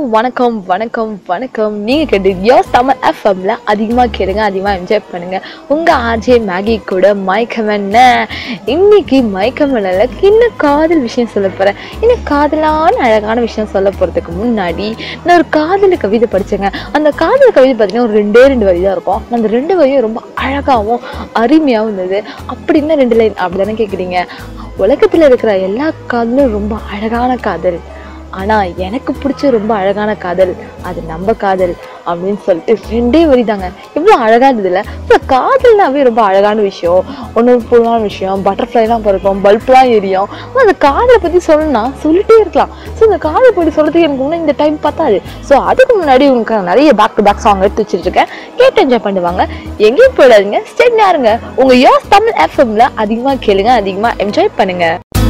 வணக்கம் வணக்கம் வணக்கம் நீங்க கேட்டு யோஸ் தமிழ் எஃப்எம்ல அதிகமா கேளுங்க அதிகமா என்ஜாய் பண்ணுங்க உங்க ஆர்ஜே மேகி கூட மைக்கமன்ன இன்னைக்கு மைக்கமன்ல இன்னும் காதல் விஷயம் சொல்ல போறேன் இன்னும் காதலான அழகான விஷயம் சொல்ல போறதுக்கு முன்னாடி நான் ஒரு காதல் கவிதை படிச்சேங்க அந்த காதல் கவிதை பார்த்தீங்கன்னா ஒரு ரெண்டே ரெண்டு வரி தான் இருக்கும் அந்த ரெண்டு வரியும் ரொம்ப அழகாகவும் அருமையாகவும் இருந்தது அப்படின்னு ரெண்டு லைன் அப்படிதானே கேட்குறீங்க உலகத்துல இருக்கிற எல்லா காதலும் ரொம்ப அழகான காதல் ஆனா எனக்கு பிடிச்ச ரொம்ப அழகான காதல் அது நம்ம காதல் அப்படின்னு சொல்லிட்டு ரெண்டே வரி தாங்க இவ்வளோ அழகா இருந்ததுல இப்போ காதல்னாவே ரொம்ப அழகான விஷயம் ஒன்று பொருளான விஷயம் பட்டர்ஃப்ளைலாம் பிறக்கும் பல்ப்லாம் எரியும் ஆனா அந்த காதலை பற்றி சொல்லணும்னா சொல்லிட்டே இருக்கலாம் ஸோ இந்த காதலை பற்றி சொல்றதுக்கு எனக்கு இன்னும் இந்த டைம் பத்தாது ஸோ அதுக்கு முன்னாடி உங்களுக்கு நான் நிறைய பேக் டு பேக் சாங் எடுத்து வச்சிருக்கேன் கேட்டு என்ஜாய் பண்ணுவாங்க எங்கேயும் போயிடாதீங்க ஸ்டேட் யாருங்க உங்க யோஸ் தமிழ் எஃப்எம்ல அதிகமா கேளுங்க அதிகமா என்ஜாய் பண்ணுங்க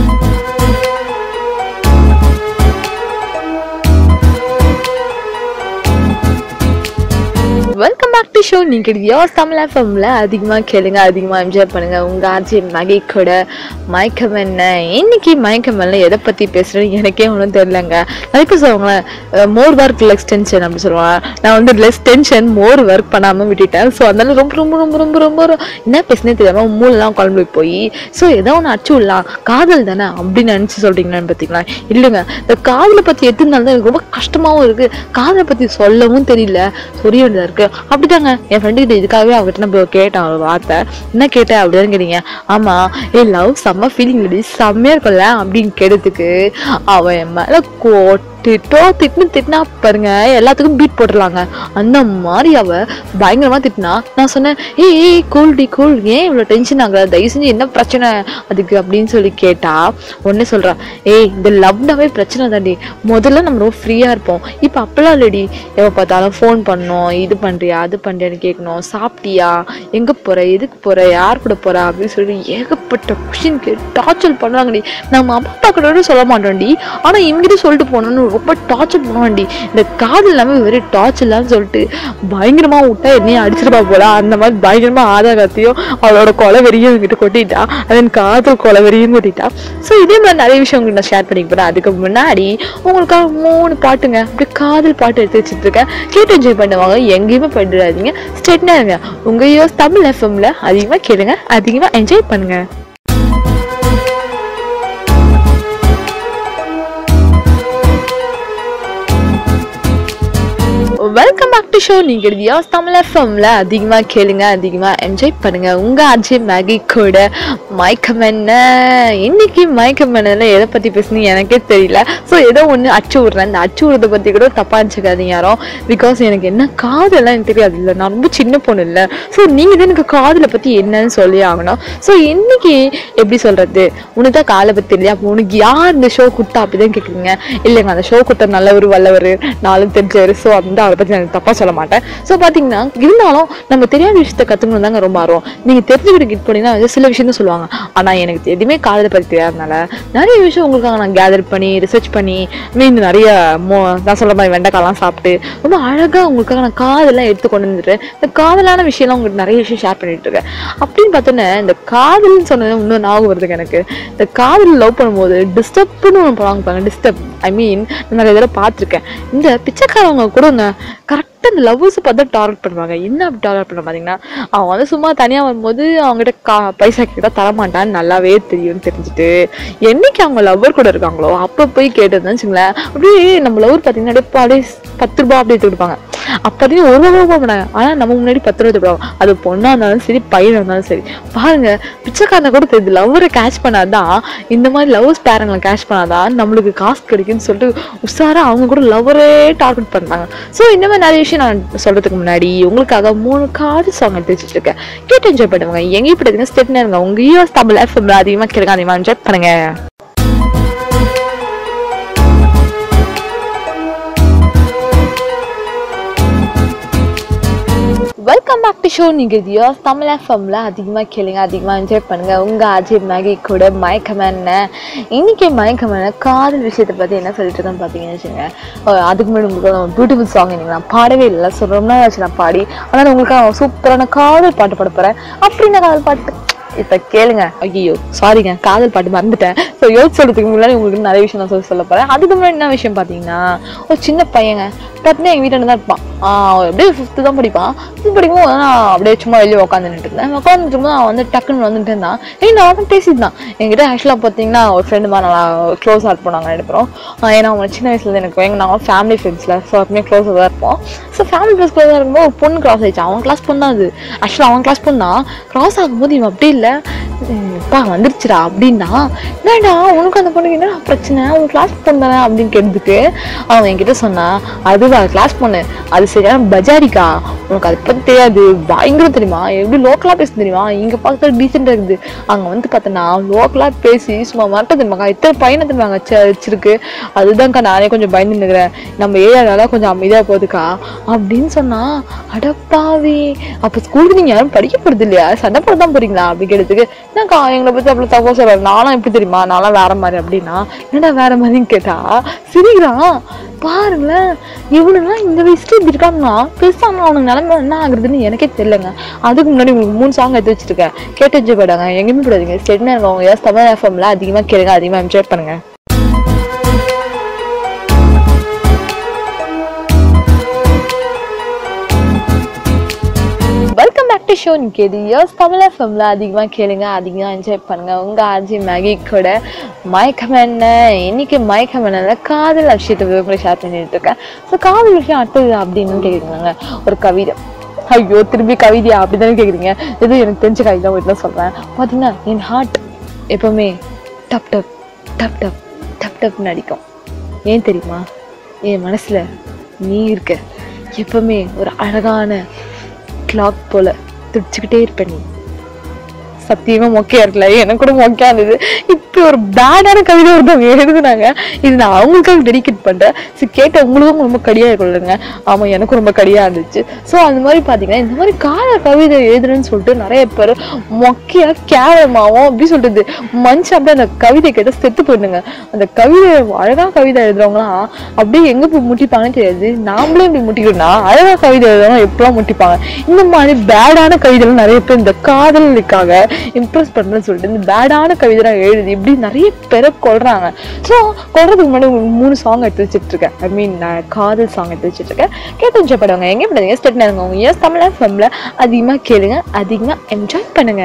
வெல்கம் பேக் டு ஷோ நீங்கள் யோஸ் தமிழ் எஃப்எம்ல அதிகமாக கேளுங்க அதிகமாக என்ஜாய் பண்ணுங்க உங்க ஆர்ஜி மகை கூட மயக்கம் என்ன இன்னைக்கு மயக்கம் என்ன எதை பற்றி பேசுகிறேன்னு எனக்கே ஒன்றும் தெரியலங்க நிறைய பேர் சொல்லுவாங்க மோர் ஒர்க் லெஸ் டென்ஷன் அப்படி சொல்லுவாங்க நான் வந்து லெஸ் டென்ஷன் மோர் ஒர்க் பண்ணாமல் விட்டுட்டேன் ஸோ அதனால ரொம்ப ரொம்ப ரொம்ப ரொம்ப ரொம்ப ரொம்ப என்ன பேசுனே தெரியாமல் மூணுலாம் குழம்பு போய் ஸோ ஏதோ ஒன்று அச்சு விடலாம் காதல் தானே அப்படின்னு நினச்சி சொல்கிறீங்களான்னு பார்த்தீங்களா இல்லைங்க இந்த காதலை பற்றி எத்தனால தான் எனக்கு ரொம்ப கஷ்டமாகவும் இருக்குது காதலை பற்றி சொல்லவும் தெரியல சொல்ல வேண்டியதாக இருக்குது அப்படிதாங்க என் ஃப்ரெண்டு கிட்ட இதுக்காகவே அவங்ககிட்ட நம்ம கேட்டேன் ஒரு வார்த்தை என்ன கேட்டேன் அப்படின்னு கேட்டீங்க ஆமா ஏ லவ் செம்ம ஃபீலிங் இல்லடி செம்மையா இருக்கும்ல அப்படின்னு கேட்டதுக்கு அவன் என் மேல கோட் திட்டோ திட்டுன்னு திட்டினா பாருங்க எல்லாத்துக்கும் பீட் போட்டுடலாங்க அந்த மாதிரி அவ பயங்கரமா திட்டினா நான் சொன்னேன் ஏய் ஏய் கூல் டி கூல் ஏன் இவ்வளோ டென்ஷன் ஆகுற தயவு செஞ்சு என்ன பிரச்சனை அதுக்கு அப்படின்னு சொல்லி கேட்டா உடனே சொல்றா ஏய் இந்த லவ்னாவே பிரச்சனை தாண்டி முதல்ல நம்ம ரொம்ப ஃப்ரீயா இருப்போம் இப்போ அப்பெல்லாம் இல்லடி எப்போ பார்த்தாலும் ஃபோன் பண்ணோம் இது பண்றியா அது பண்றியான்னு கேட்கணும் சாப்பிட்டியா எங்க போற எதுக்கு போற யார் கூட போற அப்படின்னு சொல்லி ஏகப்பட்ட கொஷின் கேட்டு டார்ச்சர் பண்ணுவாங்கடி நம்ம அம்மா அப்பா கூட சொல்ல மாட்டோம்டி ஆனா இவங்கிட்ட சொல்லிட்டு போனோம்னு ரொம்ப டார்ச்சர் பண்ணுவான்டி இந்த காதல் இல்லாமல் வெறும் டார்ச்சர் இல்லாமல் சொல்லிட்டு பயங்கரமா விட்டா என்னையும் அடிச்சிருப்பா போல அந்த மாதிரி பயங்கரமா ஆதாகத்தையும் அவளோட கொலை வெறியும் என்கிட்ட கொட்டிட்டா அதன் காதல் கொலை வெறியும் கொட்டிட்டா ஸோ இதே மாதிரி நிறைய விஷயம் உங்களுக்கு நான் ஷேர் பண்ணிக்க போறேன் அதுக்கு முன்னாடி உங்களுக்காக மூணு பாட்டுங்க அப்படியே காதல் பாட்டு எடுத்து வச்சுட்டு இருக்கேன் கேட்டு என்ஜாய் பண்ணுவாங்க எங்கேயுமே பண்ணிடாதீங்க ஸ்டேட்னா இருங்க உங்க யோஸ் தமிழ் எஃப்எம்ல அதிகமா கேளுங்க அதிகமா என்ஜாய் பண்ணுங்க வெல்கம் பேக் டு ஷோ நீங்க யோஸ் தமிழ் எஃப்எம்ல அதிகமா கேளுங்க அதிகமா என்ஜாய் பண்ணுங்க உங்க அஜய் மேகி கூட மயக்கம் என்ன இன்னைக்கு மயக்கம் என்னல எதை பத்தி பேசுனீங்க எனக்கே தெரியல ஸோ ஏதோ ஒன்று அச்சு விடுறேன் இந்த அச்சு விடுறத பத்தி கூட தப்பா நினச்சிக்காதீங்க யாரும் பிகாஸ் எனக்கு என்ன காதெல்லாம் எனக்கு தெரியாது இல்லை நான் ரொம்ப சின்ன பொண்ணு இல்லை ஸோ நீங்க தான் எனக்கு காதலை பத்தி என்னன்னு சொல்லி ஆகணும் ஸோ இன்னைக்கு எப்படி சொல்றது உனக்கு தான் காலை பத்தி தெரியல அப்போ உனக்கு யார் இந்த ஷோ கொடுத்தா அப்படிதான் கேட்குறீங்க இல்லைங்க அந்த ஷோ கொடுத்த நல்லவர் வல்லவர் நாளும் தெரிஞ்சவர் ஸோ அந்த அவரை பத்தி நான் தப்பா சொல்ல மாட்டேன் ஸோ பாத்தீங்கன்னா இருந்தாலும் நம்ம தெரியாத விஷயத்த கத்துக்கணும் தாங்க ரொம்ப ஆர்வம் நீங்க தெரிஞ்சுக்கிட்டு கிட் போனீங்கன்னா வந்து சில விஷயம் தான் சொல்லுவாங்க ஆனா எனக்கு எதுவுமே காதலை பத்தி தெரியாதனால நிறைய விஷயம் உங்களுக்காக நான் கேதர் பண்ணி ரிசர்ச் பண்ணி மீன் நிறைய மோ நான் சொல்ற மாதிரி வெண்டைக்காய்லாம் சாப்பிட்டு ரொம்ப அழகா உங்களுக்காக நான் காதெல்லாம் எடுத்து கொண்டு வந்துட்டு இந்த காதலான விஷயம்லாம் உங்களுக்கு நிறைய விஷயம் ஷேர் பண்ணிட்டு இருக்கேன் அப்படின்னு பார்த்தோன்னே இந்த காதல்னு சொன்னது இன்னும் ஞாபகம் வருதுங்க எனக்கு இந்த காதல் லவ் பண்ணும்போது டிஸ்டர்ப்னு ஒன்று பண்ணுவாங்க பாருங்க டிஸ்டர்ப் ஐ மீன் நிறைய தடவை பார்த்துருக்கேன் இந்த பிச்சைக்காரவங்க கூடங்க கரெக்டாக இந்த லவ்வர்ஸ் பார்த்து டார்கெட் பண்ணுவாங்க என்ன அப்படி டார்கெட் பண்ண பார்த்தீங்கன்னா அவன் வந்து சும்மா தனியாக வரும்போது அவங்ககிட்ட கா பைசா கிட்ட தரமாட்டான்னு நல்லாவே தெரியும்னு தெரிஞ்சுட்டு என்னைக்கு அவங்க லவ்வர் கூட இருக்காங்களோ அப்போ போய் கேட்டதுன்னு வச்சுங்களேன் அப்படியே நம்ம லவ்வர் பார்த்தீங்கன்னா அப்படியே அப்படியே பத்து ரூபா அப்படியே எடுத்து கொடுப்பாங்க அப்போதையும் ஒரு ரூபா ரூபா பண்ணாங்க ஆனால் நம்ம முன்னாடி பத்து ரூபா எடுத்துப்பாங்க அது பொண்ணாக இருந்தாலும் சரி பையனாக இருந்தாலும் சரி பாருங்க பிச்சைக்காரனை கூட தெரியுது லவ்வரை கேட்ச் பண்ணாதான் இந்த மாதிரி லவ்வர்ஸ் பேரங்களை கேட்ச் பண்ணாதான் நம்மளுக்கு காசு கிடைக்குன்னு சொல்லிட்டு உஷாரா அவங்க கூட லவ்வரே டார்கெட் பண்ணுறாங்க ஸோ இந்த மாதிரி நிறைய விஷயம் நான் சொல்றதுக்கு முன்னாடி உங்களுக்காக மூணு காடு சாங் எடுத்து வச்சுட்டு இருக்கேன் கேட்டு என்ஜாய் பண்ணுவாங்க எங்கேயும் போயிட்டு ஸ்டெட்னா இருங்க உங்க யூஎஸ் தமிழ் எஃப்எம்ல அதிகமாக கேட்க அதிகமாக என்ஜாய் பண்ணுங்க வெல்கம் பேக் டு ஷோ நீங்க யோஸ் தமிழ் எஃப்எம்ல அதிகமாக கேளுங்க அதிகமாக என்ஜாய் பண்ணுங்க உங்க அஜய் மேகி கூட மயக்கம் என்ன இன்னைக்கு மயக்கம் என்ன காதல் விஷயத்தை பத்தி என்ன சொல்லிட்டு இருக்கேன்னு பார்த்தீங்கன்னு வச்சுங்க அஹ் அதுக்கு முன்னாடி உங்களுக்கு பியூட்டிஃபுல் சாங் எனக்கு நான் பாடவே இல்லை ஸோ ரொம்ப நாள் ஆச்சு நான் பாடி ஆனால் உங்களுக்கு சூப்பரான காதல் பாட்டு பாட போறேன் அப்படின்னு காதல் பாட்டு இப்ப கேளுங்க ஐயோ சாரிங்க காதல் பாட்டு மறந்துட்டேன் ஸோ யோசிச்சு சொல்றதுக்கு முன்னாடி உங்களுக்கு நிறைய விஷயம் நான் சொல்லி சொல்ல போறேன் அதுக்கு முன்னாடி என்ன விஷயம் பார்த்தீங்கன்னா ஒரு சின்ன பையங்க பார்த்தீங்கன்னா எங்கள் வீட்டில் தான் இருப்பான் ஆஹ் அவன் அப்படியே ஃபிஃப்த்து தான் படிப்பான் ஃபிஃப்த் படிக்கும்போது நான் அப்படியே சும்மா வெளியே உட்காந்துட்டு இருந்தேன் உட்காந்துட்டு இருக்கும்போது அவன் வந்து டக்குன்னு வந்துட்டு இருந்தான் ஏய் நான் அவன் பேசியிருந்தான் என்கிட்ட ஆக்சுவலாக பார்த்தீங்கன்னா ஒரு ஃப்ரெண்டு மாதிரி நல்லா க்ளோஸாக இருப்போம் நாங்கள் எடுப்போம் ஏன்னா அவன் சின்ன வயசுல எனக்கு எங்கள் நாங்கள் ஃபேமிலி ஃப்ரெண்ட்ஸில் ஸோ எப்பவுமே க்ளோஸாக தான் இருப்போம் ஸோ ஃபேமிலி ஃப்ரெண்ட்ஸ் க்ளோஸாக இருக்கும்போது ஒரு பொண்ணு கிராஸ் ஆயிடுச்சு அவன் கிளாஸ் பொண்ணு தான் அது ஆக்சுவலாக அவன் கிளாஸ் பொண்ணா கிராஸ் ஆகும்போது இவன் அப்படி இல்லை அப்பா வந்துருச்சுடா அப்படின்னா என்னடா உனக்கு அந்த பொண்ணுக்கு என்ன பிரச்சனை உன் கிளாஸ் பொண்ணு தானே அப்படின்னு கேட்டதுக்கு அவன் என்கிட்ட சொன்னான் அதுவா கிளாஸ் பொண்ணு அது சரியான பஜாரிக்கா உனக்கு அதை பற்றி தெரியாது பயங்கரம் தெரியுமா எப்படி லோக்கலாக பேச தெரியுமா இங்கே பார்க்கறது டீசெண்டாக இருக்குது அங்கே வந்து பார்த்தோன்னா லோக்கலாக பேசி சும்மா மரட்ட தெரியுமாக்கா இத்தனை பையனை தெரியுமாங்க வச்சு வச்சிருக்கு அதுதான்க்கா நானே கொஞ்சம் பயந்து நிற்கிறேன் நம்ம ஏரியானால கொஞ்சம் அமைதியாக போகுதுக்கா அப்படின்னு சொன்னா அடப்பாவி அப்போ ஸ்கூலுக்கு நீங்கள் யாரும் படிக்க போகிறது இல்லையா சண்டை போட தான் போறீங்களா அப்படி கேட்டதுக்கு என்னக்கா எங்களை பற்றி அவ்வளோ தப்பா சொல்கிறாரு நானும் எப்படி தெரியுமா நான்லாம் வேற மாதிரி அப்படின்னா என்னடா வேற மாதிரின்னு கேட்டா சிரிக்கிறான் பாருங்களேன் இவனுங்களாம் இந்த வயசுல இப்படி இருக்காங்கன்னா பெருசாக அவனுக்கு நிலைமை என்ன ஆகுறதுன்னு எனக்கே தெரியலங்க அதுக்கு முன்னாடி உங்களுக்கு மூணு சாங் எடுத்து வச்சிருக்கேன் கேட்டு என்ஜாய் போயிடாங்க எங்கேயுமே போடாதீங்க ஸ்டெட்னா இருக்கவங்க ஏதாவது தமிழ் எஃப்எம்ல அதிகமாக கேளுங்க அதிகமாக என்ஜாய் பண்ணுங்க வெல்கம் பேக் டு ஷோ கேது இயர்ஸ் தமிழ் எஃப்எம்ல அதிகமாக கேளுங்க அதிகமாக என்ஜாய் பண்ணுங்க உங்க ஆர்ஜி மேகி கூட மயக்கம் என்ன இன்னைக்கு மயக்கம் என்ன காதல் விஷயத்தை உங்களை ஷேர் பண்ணிட்டு இருக்கேன் ஸோ காதல் விஷயம் அடுத்தது அப்படின்னு கேட்குறாங்க ஒரு கவிதை ஐயோ திரும்பி கவிதையா அப்படிதானே கேட்குறீங்க எதுவும் எனக்கு தெரிஞ்ச கவிதை வீட்டில் சொல்கிறேன் பார்த்தீங்கன்னா என் ஹார்ட் எப்பவுமே டப் டப் டப் டப் டப் டப்னு அடிக்கும் ஏன் தெரியுமா என் மனசுல நீ இருக்க எப்பவுமே ஒரு அழகான கிளாக் போல துடிச்சுக்கிட்டே இருப்ப நீ சத்தியமா மொக்கையா இருக்குல்ல எனக்கு கூட மொக்கையா இருந்தது இப்படி ஒரு பேடான கவிதை ஒருத்தவங்க எழுதுனாங்க இது நான் அவங்களுக்காக டெடிகேட் பண்றேன் ஸோ கேட்ட உங்களுக்கும் ரொம்ப கடியா இருக்கும்லங்க ஆமா எனக்கும் ரொம்ப கடியா இருந்துச்சு ஸோ அந்த மாதிரி பாத்தீங்கன்னா இந்த மாதிரி கால கவிதை எழுதுறேன்னு சொல்லிட்டு நிறைய பேர் மொக்கையா கேவலமாவும் அப்படி சொல்றது மனுஷன் அப்படியே அந்த கவிதை கேட்ட செத்து போயிடுங்க அந்த கவிதை அழகா கவிதை எழுதுறவங்களாம் அப்படியே எங்க போய் முட்டிப்பாங்கன்னு தெரியாது நாமளே இப்படி முட்டிக்கணும்னா அழகா கவிதை எழுதுறவங்க எப்படிலாம் முட்டிப்பாங்க இந்த மாதிரி பேடான கவிதைலாம் நிறைய பேர் இந்த காதலுக்காக இம்ப்ரெஸ் பண்ணணும்னு சொல்லிட்டு இந்த பேடான கவிதை எழுதி இப்படி நிறைய பேரை கொள்றாங்க ஸோ கொள்றதுக்கு முன்னாடி உங்களுக்கு மூணு சாங் எடுத்து வச்சுட்டு இருக்கேன் ஐ மீன் நான் காதல் சாங் எடுத்து வச்சுட்டு இருக்கேன் கேட்டு என்ஜாய் பண்ணுவாங்க எங்கே பண்ணுங்க ஸ்டெட் நேருங்க உங்க எஸ் தமிழ் எஃப்எம்ல அதிகமாக கேளுங்க அதிகமாக என்ஜாய் பண்ணுங்க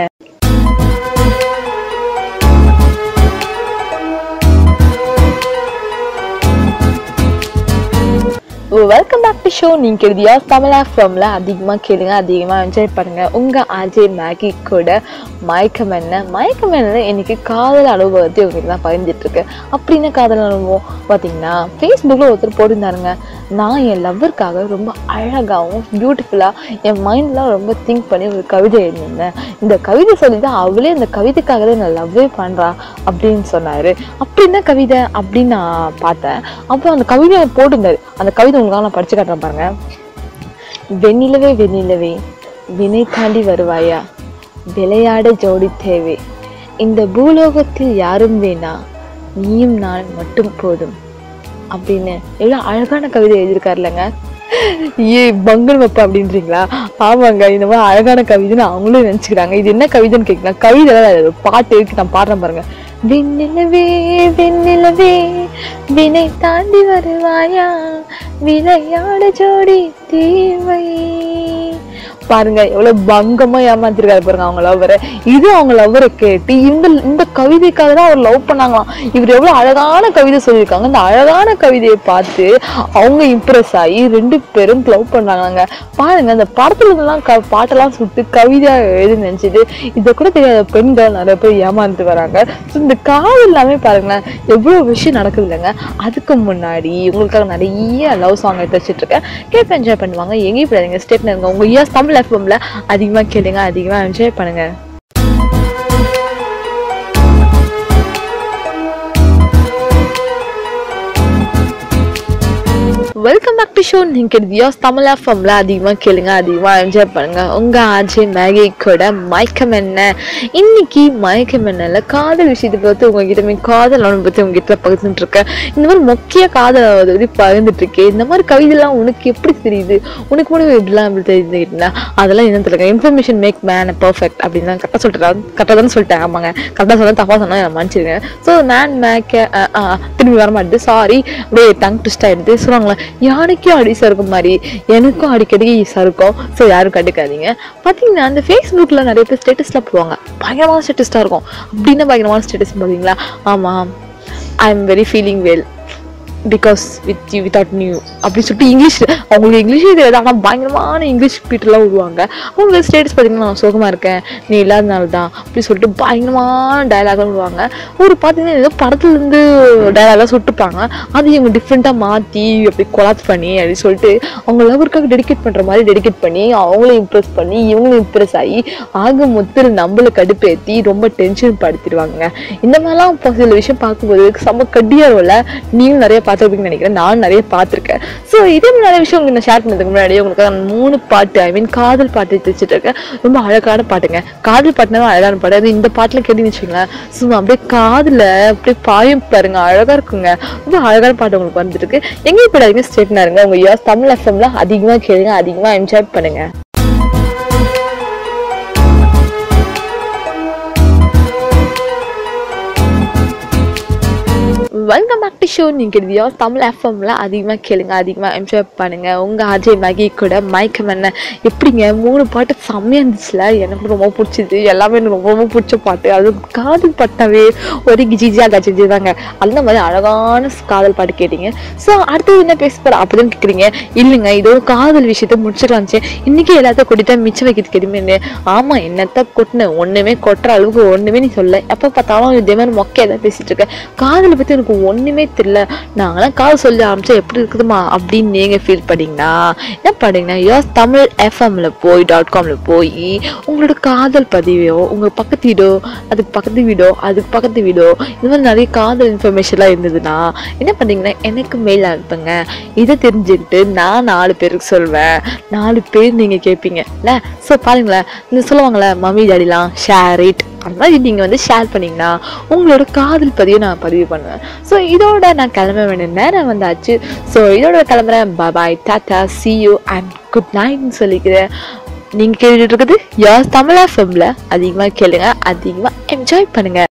வெல்கம் பேக் டு ஷோ நீங்க கேளுதியா தமிழ் எஃப்எம்ல அதிகமாக கேளுங்க அதிகமாக என்ஜாய் பண்ணுங்க உங்க அஜய் மேகி கூட மயக்கம் என்ன மயக்கம் என்ன இன்னைக்கு காதல் அனுபவத்தை உங்களுக்கு தான் பகிர்ந்துட்டு இருக்கு அப்படின்னு காதல் அனுபவம் பார்த்தீங்கன்னா ஃபேஸ்புக்கில் ஒருத்தர் போட்டிருந்தாருங்க நான் என் லவ்வருக்காக ரொம்ப அழகாகவும் பியூட்டிஃபுல்லாக என் மைண்டில் ரொம்ப திங்க் பண்ணி ஒரு கவிதை எழுதியிருந்தேன் இந்த கவிதை சொல்லி தான் அவளே இந்த கவிதைக்காக தான் நான் லவ்வே பண்ணுறா அப்படின்னு சொன்னார் அப்படி என்ன கவிதை அப்படின்னு நான் பார்த்தேன் அப்போ அந்த கவிதையை போட்டிருந்தாரு அந்த கவிதை உங்களுக்காக நான் படிச்சு காட்டுறேன் பாருங்க வெண்ணிலவே வெண்ணிலவே வினை தாண்டி வருவாயா விளையாட ஜோடி தேவை இந்த பூலோகத்தில் யாரும் வேணா நீயும் நான் மட்டும் போதும் அப்படின்னு எவ்வளோ அழகான கவிதை எழுதியிருக்காருலங்க ஏ பங்கன் வைப்ப அப்படின்றீங்களா ஆமாங்க இந்த மாதிரி அழகான கவிதைன்னு அவங்களும் நினச்சிக்கிறாங்க இது என்ன கவிதைன்னு கேட்கலாம் கவிதை தான் அது, பாட்டு இருக்கு நான் பாடுறேன் பாருங்க வெண்ணிலவே வெண்ணிலவே வினை தாண்டி வருவாயா விளையாட ஜோடி தேவை பாருங்க எவ்வளவு பங்கமா ஏமாத்திருக்காரு பாருங்க அவங்க லவ்வரை இது அவங்க லவ்வரை கேட்டு இந்த இந்த கவிதைக்காக தான் அவர் லவ் பண்ணாங்களாம் இவர் எவ்வளவு அழகான கவிதை சொல்லியிருக்காங்க இந்த அழகான கவிதையை பார்த்து அவங்க இம்ப்ரெஸ் ஆகி ரெண்டு பேரும் லவ் பண்ணாங்க பாருங்க அந்த படத்துல எல்லாம் க பாட்டெல்லாம் சுட்டு கவிதையா எழுதி நினைச்சிட்டு இதை கூட தெரியாத பெண்கள் நிறைய பேர் ஏமாந்துட்டு வராங்க ஸோ இந்த காதல் எல்லாமே பாருங்களேன் எவ்வளவு விஷயம் நடக்குது இல்லைங்க அதுக்கு முன்னாடி உங்களுக்காக நிறைய லவ் சாங் எடுத்து வச்சுட்டு இருக்கேன் கேட்டு என்ஜாய் பண்ணுவாங்க எங்கேயும் போடாதீங்க ஸ்டேட்ல இருங்க உங்க இயர்ஸ் தமிழ் எஃப்எம்ல அதிகமா கேளுங்க அதிகமா என்ஜாய் பண்ணுங்க வெல்கம் பேக் டு ஷோ நீங்கள் தியோஸ் தமிழ் எஃப்எம்ல அதிகமாக கேளுங்க அதிகமாக என்ஜாய் பண்ணுங்க உங்க ஆஜே மேகி கூட மயக்கம் என்ன இன்னைக்கு மயக்கம் என்னல காதல் விஷயத்தை பற்றி உங்ககிட்ட மீ காதல் அவனை பற்றி உங்ககிட்ட பகிர்ந்துட்டு இருக்கேன் இந்த மாதிரி முக்கிய காதல் அதை பற்றி பகிர்ந்துட்டு இருக்கேன் இந்த மாதிரி கவிதைலாம் உனக்கு எப்படி தெரியுது உனக்கு மட்டும் எப்படிலாம் எப்படி தெரியுதுன்னா அதெல்லாம் என்ன தெரியல இன்ஃபர்மேஷன் மேக் மேன் பர்ஃபெக்ட் அப்படின்னு தான் கரெக்டாக சொல்லிட்டேன் கரெக்டாக தான் சொல்லிட்டேன் ஆமாங்க கரெக்டாக சொன்னா தப்பாக சொன்னா நான் மன்னிச்சிருங்க ஸோ மேன் மேக்க திரும்பி வர மாட்டேது சாரி அப்படியே டங் ட்விஸ்ட் ஆயிடுது சொல்லுவாங்களே யாருக்கும் அடி சறுக்கும் மாதிரி எனக்கும் அடிக்கடி சறுக்கும் ஸோ யாரும் கண்டுக்காதீங்க பார்த்தீங்கன்னா அந்த ஃபேஸ்புக்கில் நிறைய பேர் ஸ்டேட்டஸ்லாம் போடுவாங்க பயங்கரமான ஸ்டேட்டஸ்டாக இருக்கும் அப்படின்னா பயங்கரமான ஸ்டேட்டஸ் பார்த்தீங்களா ஆமாம் I am very feeling well because with you without new அப்படின்னு சொல்லிட்டு இங்கிலீஷ் அவங்களுக்கு இங்கிலீஷே தெரியாது ஆனால் பயங்கரமான இங்கிலீஷ் பீட்டெல்லாம் விடுவாங்க அவங்க ஸ்டேட்டஸ் பார்த்தீங்கன்னா நான் சுகமாக இருக்கேன் நீ இல்லாதனால தான் அப்படி சொல்லிட்டு பயங்கரமான டயலாக்லாம் விடுவாங்க ஒரு பார்த்தீங்கன்னா ஏதோ படத்துலேருந்து டயலாக்லாம் சுட்டுப்பாங்க அது இவங்க டிஃப்ரெண்ட்டாக மாற்றி அப்படி கொலாப்ஸ் பண்ணி அப்படி சொல்லிட்டு அவங்க லவருக்காக டெடிகேட் பண்ணுற மாதிரி டெடிகேட் பண்ணி அவங்களும் இம்ப்ரெஸ் பண்ணி இவங்களும் இம்ப்ரெஸ் ஆகி ஆக மொத்தத்தில் நம்மளை கடுப்பேற்றி ரொம்ப டென்ஷன் படுத்திடுவாங்க இந்த மாதிரிலாம் இப்போ சில விஷயம் பார்க்கும்போது செம்ம கட்டியாக இருக்கும்ல நீங்களும் நிறைய பார்த்துருப்பீங்கன்னு நினைக்கிறேன் நான் நிறைய பார்த்துருக்கேன் ஸோ இதே மாதிரி நிறைய விஷயம் உங்களுக்கு நான் ஷேர் பண்ணதுக்கு முன்னாடி உங்களுக்கு நான் மூணு பாட்டு ஐ மீன் காதல் பாட்டு வச்சுட்டு இருக்கேன் ரொம்ப அழகான பாட்டுங்க காதல் பாட்டுனா அழகான பாட்டு அது இந்த பாட்டில் கேட்டீங்கன்னு வச்சுக்கோங்களேன் சும்மா அப்படியே காதில் அப்படியே பாயும் பாருங்க அழகாக இருக்குங்க ரொம்ப அழகான பாட்டு உங்களுக்கு வந்துட்டு இருக்கு எங்கேயும் போடாதீங்க ஸ்டேட்னா இருங்க உங்கள் யோஸ் தமிழ் எஃப்எம்ல அதிகமாக கேளுங்க அதிகமாக என்ஜாய் பண்ணுங்க வெல்கம் பேக் டு ஷோ நீங்கள் இதுயோ தமிழ் எஃப்எம்ல அதிகமாக கேளுங்க அதிகமாக என்ஜாய் பண்ணுங்க உங்கள் அஜய் மகி கூட மயக்கம் என்ன எப்படிங்க மூணு பாட்டு செம்மையாக இருந்துச்சுல எனக்கு ரொம்ப பிடிச்சது எல்லாமே எனக்கு ரொம்ப ரொம்ப பிடிச்ச பாட்டு அது காதல் பாட்டாவே ஒரு கிஜிஜியா கஜிஜி தாங்க அந்த மாதிரி அழகான காதல் பாட்டு கேட்டீங்க ஸோ அடுத்தது என்ன பேச போகிற அப்படின்னு கேட்குறீங்க இல்லைங்க இதோட காதல் விஷயத்த முடிச்சுக்கலாச்சு இன்னைக்கு எல்லாத்தையும் கொட்டிட்டா மிச்சம் வைக்கிறது கெடுமேன்னு ஆமாம் என்னத்த கொட்டின ஒன்றுமே கொட்டுற அளவுக்கு ஒன்றுமே நீ சொல்ல எப்போ பார்த்தாலும் இதே மாதிரி மொக்கையாக தான் பேசிட்டு இருக்க காதலை பற்றி எனக்கு ஒன்றுமே தெரியல நாங்களாம் காதல் சொல்லி ஆரம்பிச்சா எப்படி இருக்குதுமா அப்படின்னு நீங்கள் ஃபீல் பண்ணீங்கன்னா என்ன பண்ணீங்கன்னா யோஸ் தமிழ் எஃப்எம்ல போய் டாட் காமில் போய் உங்களோட காதல் பதிவோ உங்கள் பக்கத்து வீடோ அதுக்கு பக்கத்து வீடோ அதுக்கு பக்கத்து வீடோ இந்த மாதிரி நிறைய காதல் இன்ஃபர்மேஷன்லாம் இருந்ததுன்னா என்ன பண்ணீங்கன்னா எனக்கு மெயில் அனுப்புங்க இதை தெரிஞ்சுக்கிட்டு நான் நாலு பேருக்கு சொல்வேன் நாலு பேர் நீங்கள் கேட்பீங்கல்ல ஸோ பாருங்களேன் இந்த சொல்லுவாங்களே மம்மி டாடிலாம் ஷேர் இட் அந்த மாதிரி நீங்கள் வந்து ஷேர் பண்ணிங்கன்னா உங்களோட காதல் பதிவை நான் பதிவு பண்ணுவேன் ஸோ இதோட நான் கிளம்ப வேண்டிய நேரம் வந்தாச்சு ஸோ இதோட கிளம்புறேன் பாய் டாட்டா சி யூ அண்ட் குட் நைட்னு சொல்லிக்கிறேன் நீங்கள் கேட்டுட்டு இருக்குது யார் தமிழா ஃபிலிமில் அதிகமாக கேளுங்க அதிகமாக என்ஜாய் பண்ணுங்கள்